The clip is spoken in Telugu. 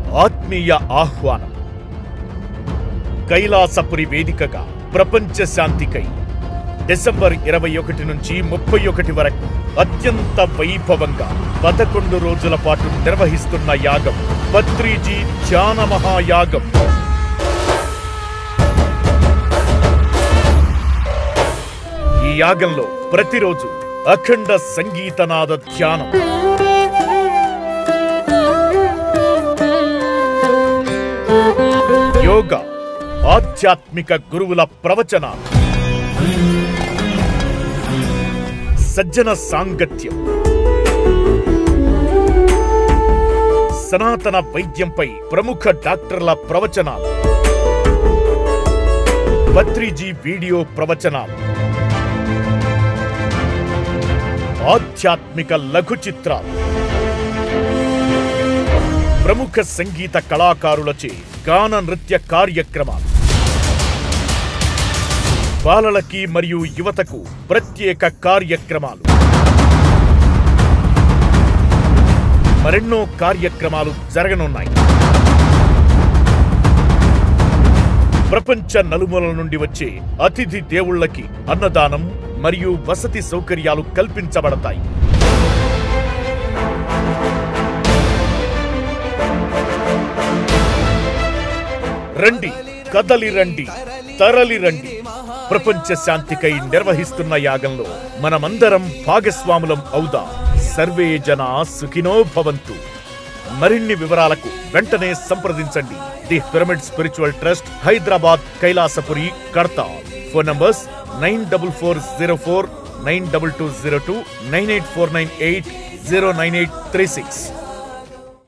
ఆత్మీయ ఆహ్వానం కైలాసపురి వేదికగా ప్రపంచ శాంతికై డిసెంబర్ ఇరవై ఒకటి నుంచి ముప్పై ఒకటి వరకు అత్యంత వైభవంగా పదకొండు రోజుల పాటు నిర్వహిస్తున్న యాగం పత్రిజీ ధ్యాన మహాయాగం ఈ యాగంలో ప్రతిరోజు అఖండ సంగీతనాద ధ్యానం యోగా ఆధ్యాత్మిక గురువుల ప్రవచనాలు సజ్జన సాంగత్యం సనాతన వైద్యంపై ప్రముఖ డాక్టర్ల ప్రవచనాలు పత్రిజీ వీడియో ప్రవచనాలు ఆధ్యాత్మిక లఘు చిత్రాలు ప్రముఖ సంగీత కళాకారులచే గాన నృత్య కార్యక్రమాలు బాలలకి మరియు యువతకు ప్రత్యేక కార్యక్రమాలు మరెన్నో కార్యక్రమాలు జరగనున్నాయి ప్రపంచ నలుమూలల నుండి వచ్చే అతిథి దేవుళ్ళకి అన్నదానం మరియు వసతి సౌకర్యాలు కల్పించబడతాయి రండి కదలి రండి తరలి రండి ప్రపంచ శాంతికై నిర్వహిస్తున్న యాగంలో మనమందరం భాగస్వాములం అవుదాం సర్వే జన సుఖినో భవంతు మరిన్ని వివరాలకు వెంటనే సంప్రదించండి the pyramid spiritual trust Hyderabad Kailasapuri Kadthal phone numbers nine double four zero four nine double two zero two nine eight four nine eight zero nine eight three six